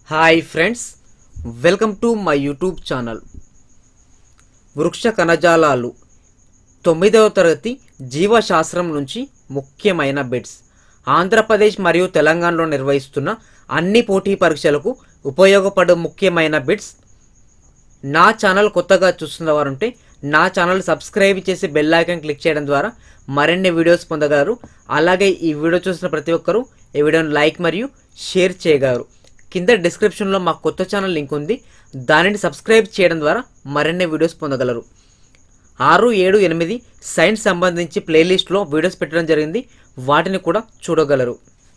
hi friends welcome to my YouTube channel వృక్ష కణజాలాలు తొమ్మిదవ తరగతి జీవశాస్త్రం నుంచి ముఖ్యమైన బిట్స్ ఆంధ్రప్రదేశ్ మరియు తెలంగాణలో నిర్వహిస్తున్న అన్ని పోటీ పరీక్షలకు ఉపయోగపడే ముఖ్యమైన బిట్స్ నా ఛానల్ కొత్తగా చూస్తున్న వారుంటే నా ఛానల్ సబ్స్క్రైబ్ చేసి బెల్ ఐకాన్ క్లిక్ చేయడం ద్వారా మరిన్ని వీడియోస్ పొందగలరు అలాగే ఈ వీడియో చూసిన ప్రతి ఒక్కరూ ఈ వీడియోని లైక్ మరియు షేర్ చేయగలరు కింద డిస్క్రిప్షన్లో మా కొత్త ఛానల్ లింక్ ఉంది దానిని సబ్స్క్రైబ్ చేయడం ద్వారా మరిన్ని వీడియోస్ పొందగలరు ఆరు ఏడు ఎనిమిది సైన్స్ సంబంధించి ప్లేలిస్ట్లో వీడియోస్ పెట్టడం జరిగింది వాటిని కూడా చూడగలరు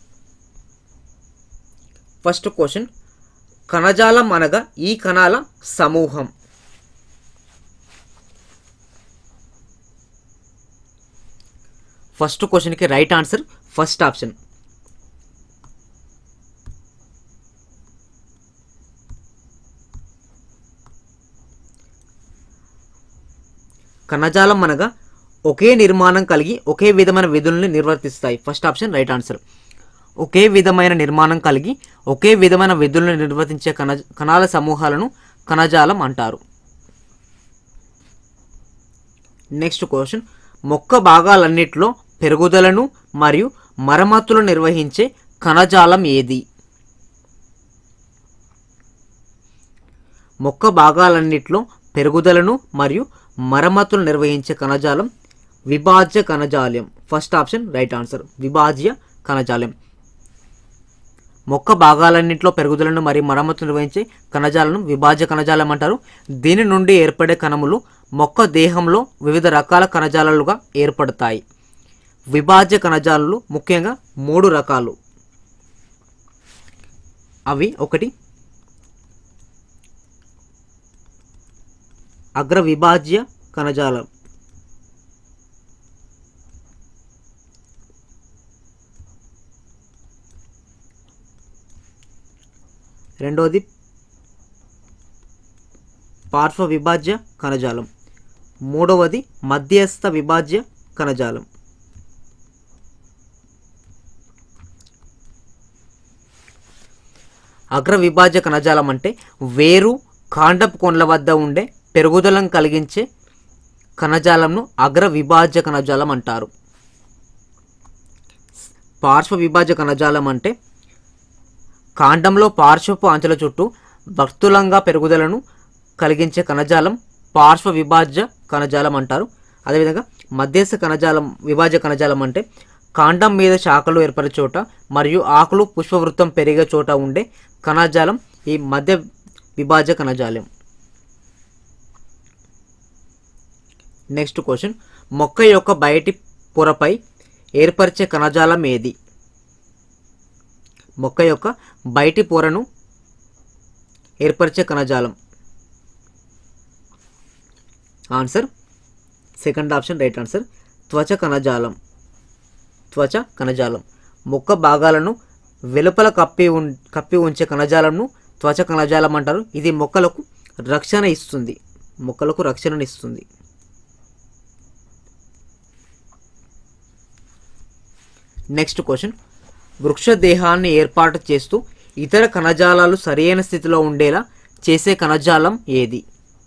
ఫస్ట్ క్వశ్చన్ కణజాలం అనగా ఈ కణాల సమూహం ఫస్ట్ క్వశ్చన్కి రైట్ ఆన్సర్ ఫస్ట్ ఆప్షన్ కణజాలం అనగా ఒకే నిర్మాణం కలిగి ఒకే విధమైన విధుల్ని నిర్వర్తిస్తాయి ఫస్ట్ ఆప్షన్ రైట్ ఆన్సర్ ఒకే విధమైన నిర్మాణం కలిగి ఒకే విధమైన విధులను నిర్వర్తించే కణ కణాల సమూహాలను కణజాలం అంటారు నెక్స్ట్ క్వశ్చన్ మొక్క భాగాలన్నిటిలో పెరుగుదలను మరియు మరమ్మతులు నిర్వహించే కణజాలం ఏది మొక్క భాగాలన్నిటిలో పెరుగుదలను మరియు మరమ్మతులు నిర్వహించే కణజాలం విభాజ్య కణజాలం ఫస్ట్ ఆప్షన్ రైట్ ఆన్సర్ విభాజ్య కణజాలం మొక్క భాగాలన్నింటిలో పెరుగుదలను మరియు మరమ్మతులు నిర్వహించే కణజాలను విభాజ్య కణజాలం అంటారు దీని నుండి ఏర్పడే కణములు మొక్క దేహంలో వివిధ రకాల కణజాలాలుగా ఏర్పడతాయి విభాజ్య కణజాలాలు ముఖ్యంగా మూడు రకాలు అవి ఒకటి అగ్ర విభాజ్య కణజాలం రెండవది పార్శ్వ విభాజ్య కణజాలం మూడవది మధ్యస్థ విభాజ్య కణజాలం అగ్ర విభాజ్య కణజాలం అంటే వేరు కాండపు కొండ్ల వద్ద ఉండే పెరుగుదలను కలిగించే కణజాలంను అగ్ర విభాజ్య కణజాలం అంటారు పార్శ్వ విభాజ్య కణజాలం అంటే కాండంలో పార్శ్వపు అంచుల చుట్టూ భక్తులంగా పెరుగుదలను కలిగించే కణజాలం పార్శ్వ విభాజ్య కణజాలం అంటారు అదేవిధంగా మధ్యస్థ కణజాలం విభాజ్య కణజాలం అంటే కాండం మీద శాఖలు ఏర్పడే చోట మరియు ఆకులు పుష్పవృత్తం పెరిగే చోట ఉండే కణజాలం ఈ మధ్య విభాజ్య కణజాలం నెక్స్ట్ క్వశ్చన్ మొక్క యొక్క బయటి పొరపై ఏర్పరిచే కణజాలం ఏది మొక్క యొక్క బయటి పొరను ఏర్పరిచే కణజాలం answer second option right answer త్వచ కణజాలం త్వచ కణజాలం మొక్క భాగాలను వెలుపల కప్పి ఉం కప్పి ఉంచే కణజాలంను త్వచ కణజాలం అంటారు ఇది మొక్కలకు రక్షణ ఇస్తుంది మొక్కలకు రక్షణను ఇస్తుంది నెక్స్ట్ క్వశ్చన్ వృక్ష దేహాన్ని ఏర్పాటు చేస్తూ ఇతర కణజాలాలు సరైన స్థితిలో ఉండేలా చేసే కణజాలం ఏది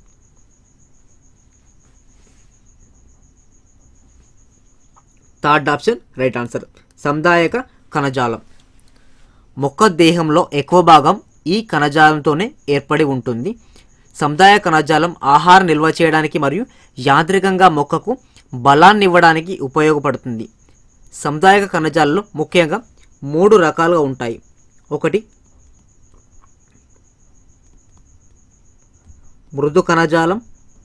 థర్డ్ ఆప్షన్ రైట్ ఆన్సర్ సందాయక కణజాలం మొక్క దేహంలో ఎక్కువ భాగం ఈ కణజాలంతోనే ఏర్పడి ఉంటుంది సముదాయ కణజాలం ఆహారం నిల్వ చేయడానికి మరియు యాంత్రికంగా మొక్కకు బలాన్ని ఇవ్వడానికి ఉపయోగపడుతుంది సముదాయక కణజాలలో ముఖ్యంగా మూడు రకాలుగా ఉంటాయి ఒకటి మృదు కణజాలం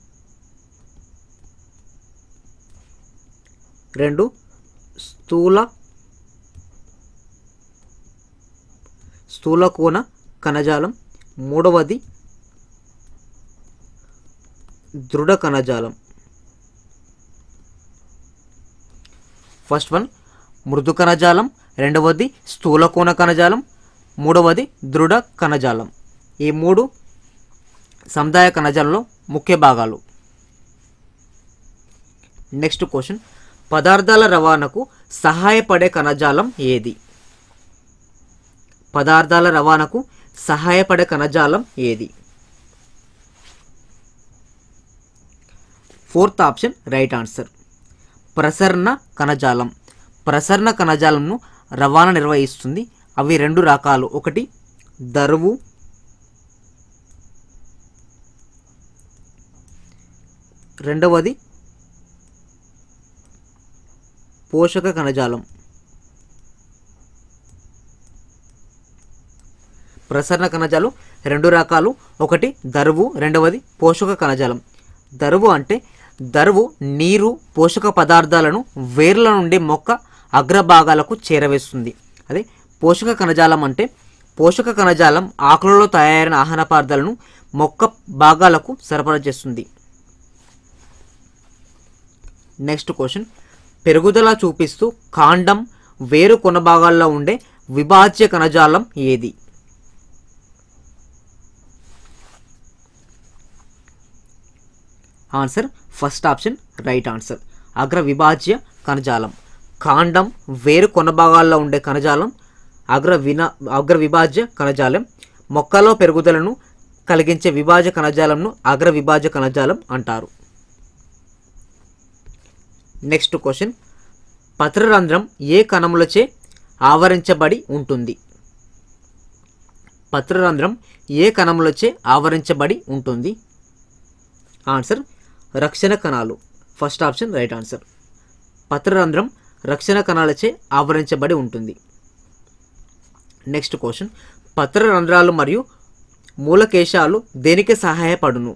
రెండు స్థూల స్థూల కోణ కణజాలం మూడవది దృఢ కణజాలం ఫస్ట్ వన్ మృదు కణజాలం రెండవది స్థూల కోణ కణజాలం మూడవది దృఢ కణజాలం ఈ మూడు సముదాయ కణజాలంలో ముఖ్య భాగాలు నెక్స్ట్ క్వశ్చన్ పదార్థాల రవాణాకు సహాయపడే కణజాలం ఏది పదార్థాల రవాణాకు సహాయపడే కణజాలం ఏది ఫోర్త్ ఆప్షన్ రైట్ ఆన్సర్ ప్రసరణ కణజాలం ప్రసరణ కణజాలంను రవాణా నిర్వహిస్తుంది అవి రెండు రకాలు ఒకటి దరువు రెండవది పోషక కణజాలం ప్రసరణ కణజాలం రెండు రకాలు ఒకటి దరువు రెండవది పోషక కణజాలం దరువు అంటే దరువు నీరు పోషక పదార్థాలను వేర్ల నుండి మొక్క అగ్రభాగాలకు చేరవేస్తుంది అదే పోషక కణజాలం అంటే పోషక కణజాలం ఆకులలో తయారైన ఆహార పదార్థాలను మొక్క భాగాలకు సరఫరా చేస్తుంది నెక్స్ట్ క్వశ్చన్ పెరుగుదల చూపిస్తూ కాండం వేరు కొన భాగాల్లో ఉండే విభాజ్య కణజాలం ఏది answer first option right answer అగ్ర విభాజ్య కణజాలం కాండం వేరు కొన భాగాల్లో ఉండే కణజాలం అగ్ర విన అగ్ర విభాజ్య కణజాలం మొక్కలో పెరుగుదలను కలిగించే విభాజ్య కణజాలంను అగ్ర విభాజ్య కణజాలం అంటారు నెక్స్ట్ క్వశ్చన్ పత్రరంధ్రం ఏ కణములచే ఆవరించబడి ఉంటుంది పత్రరంధ్రం ఏ కణములచే ఆవరించబడి ఉంటుంది ఆన్సర్ రక్షణ కణాలు ఫస్ట్ ఆప్షన్ రైట్ ఆన్సర్ పత్రరంధ్రం రక్షణ కణాలచే ఆవరించబడి ఉంటుంది నెక్స్ట్ క్వశ్చన్ పత్రరంధ్రాలు మరియు మూలకేశాలు దేనికి సహాయపడును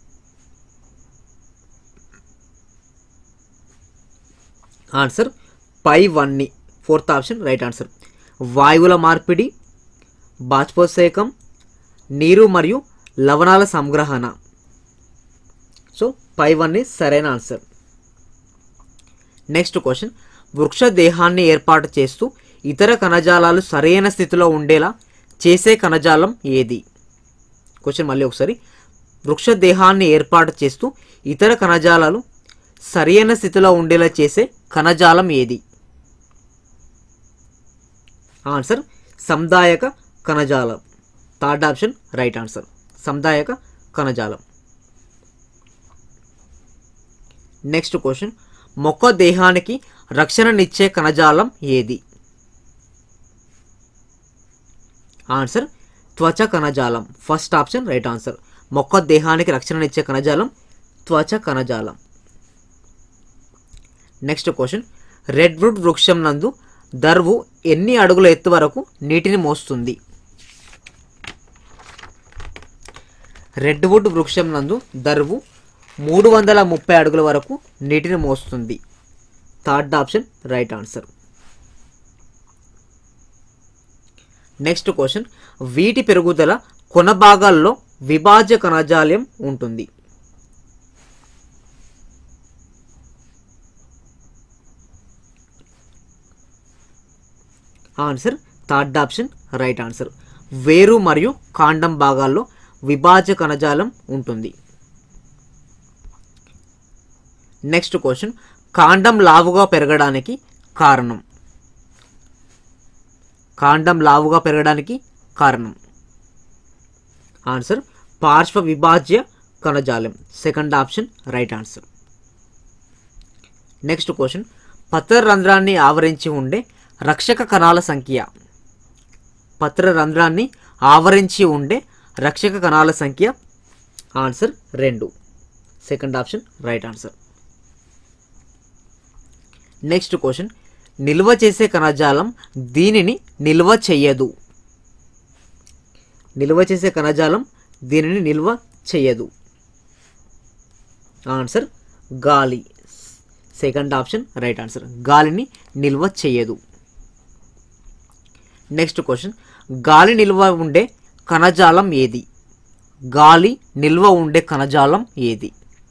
ఆన్సర్ పై వన్ని ఫోర్త్ ఆప్షన్ రైట్ ఆన్సర్ వాయువుల మార్పిడి బాష్పోత్సేకం నీరు మరియు లవణాల సంగ్రహణ సో పై వన్ ఇస్ సరైన ఆన్సర్ నెక్స్ట్ క్వశ్చన్ వృక్ష దేహాన్ని ఏర్పాటు చేస్తూ ఇతర కణజాలాలు సరైన స్థితిలో ఉండేలా చేసే కణజాలం ఏది క్వశ్చన్ మళ్ళీ ఒకసారి వృక్ష దేహాన్ని ఏర్పాటు చేస్తూ ఇతర కణజాలాలు సరైన స్థితిలో ఉండేలా చేసే కణజాలం ఏది ఆన్సర్ సందాయక కణజాలం థర్డ్ ఆప్షన్ రైట్ ఆన్సర్ సందాయక కణజాలం నెక్స్ట్ క్వశ్చన్ మొక్క దేహానికి రక్షణనిచ్చే కణజాలం ఏది ఆన్సర్ త్వచ కణజాలం ఫస్ట్ ఆప్షన్ రైట్ ఆన్సర్ మొక్క దేహానికి రక్షణనిచ్చే కణజాలం త్వచ కణజాలం నెక్స్ట్ క్వశ్చన్ రెడ్వుడ్ వృక్షం నందు దర్వు ఎన్ని అడుగుల ఎత్తు వరకు నీటిని మోస్తుంది రెడ్వుడ్ వృక్షం నందు దర్వు మూడు వందల ముప్పై అడుగుల వరకు నీటిని మోస్తుంది third option right answer next question వీటి పెరుగుదల కొన భాగాల్లో విభాజ్య కణజాలం ఉంటుంది answer third option right answer వేరు మరియు కాండం భాగాల్లో విభాజ్య కణజాలం ఉంటుంది నెక్స్ట్ క్వశ్చన్ కాండం లావుగా పెరగడానికి కారణం కాండం లావుగా పెరగడానికి కారణం ఆన్సర్ పార్శ్వ విభాజ్య కణజాలం second option right answer next question పత్ర రంధ్రాన్ని ఆవరించి ఉండే రక్షక కణాల సంఖ్య పత్ర రంధ్రాన్ని ఆవరించి ఉండే రక్షక కణాల సంఖ్య ఆన్సర్ రెండు second option right answer next question నిల్వ చేసే కణజాలం దీనిని నిల్వ చెయ్యదు నిల్వ చేసే కణజాలం దీనిని నిల్వ చెయ్యదు ఆన్సర్ గాలి సెకండ్ ఆప్షన్ రైట్ ఆన్సర్ గాలిని నిల్వ చెయ్యదు నెక్స్ట్ క్వశ్చన్ గాలి నిల్వ ఉండే కణజాలం ఏది గాలి నిల్వ ఉండే కణజాలం ఏది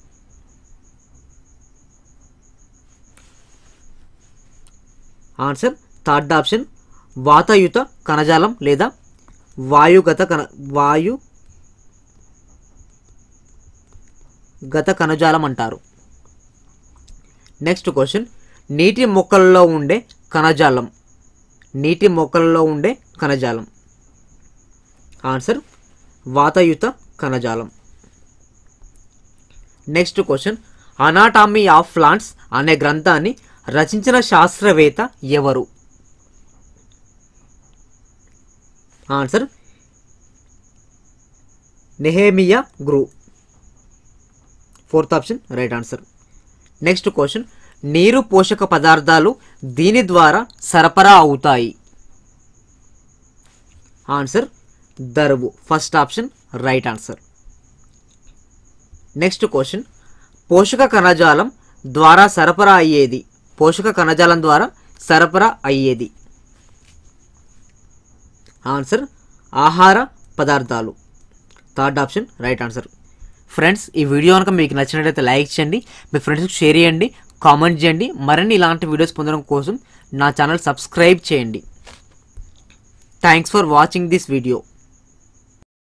ఆన్సర్ థర్డ్ ఆప్షన్ వాతయుత కణజాలం లేదా వాయుగత కణ వాయు గత కణజాలం అంటారు నెక్స్ట్ క్వశ్చన్ నీటి మొక్కల్లో ఉండే కణజాలం నీటి మొక్కల్లో ఉండే కణజాలం ఆన్సర్ వాతయుత కణజాలం next question anatomy of plants అనే గ్రంథాన్ని రచించిన శాస్త్రవేత్త ఎవరు answer Nehemiah Grew fourth option right answer next question నీరు పోషక పదార్థాలు దీని ద్వారా సరఫరా అవుతాయి ఆన్సర్ దరువు first option right answer next question పోషక కణజాలం ద్వారా సరఫరా అయ్యేది పోషక కణజాలం ద్వారా సరఫరా అయ్యేది ఆన్సర్ ఆహార పదార్థాలు third option right answer friends ఈ వీడియో కనుక మీకు నచ్చినట్లయితే లైక్ చేయండి మీ ఫ్రెండ్స్కి షేర్ చేయండి కామెంట్ చేయండి మరిన్ని ఇలాంటి వీడియోస్ పొందడం కోసం నా ఛానల్ సబ్స్క్రైబ్ చేయండి thanks for watching this video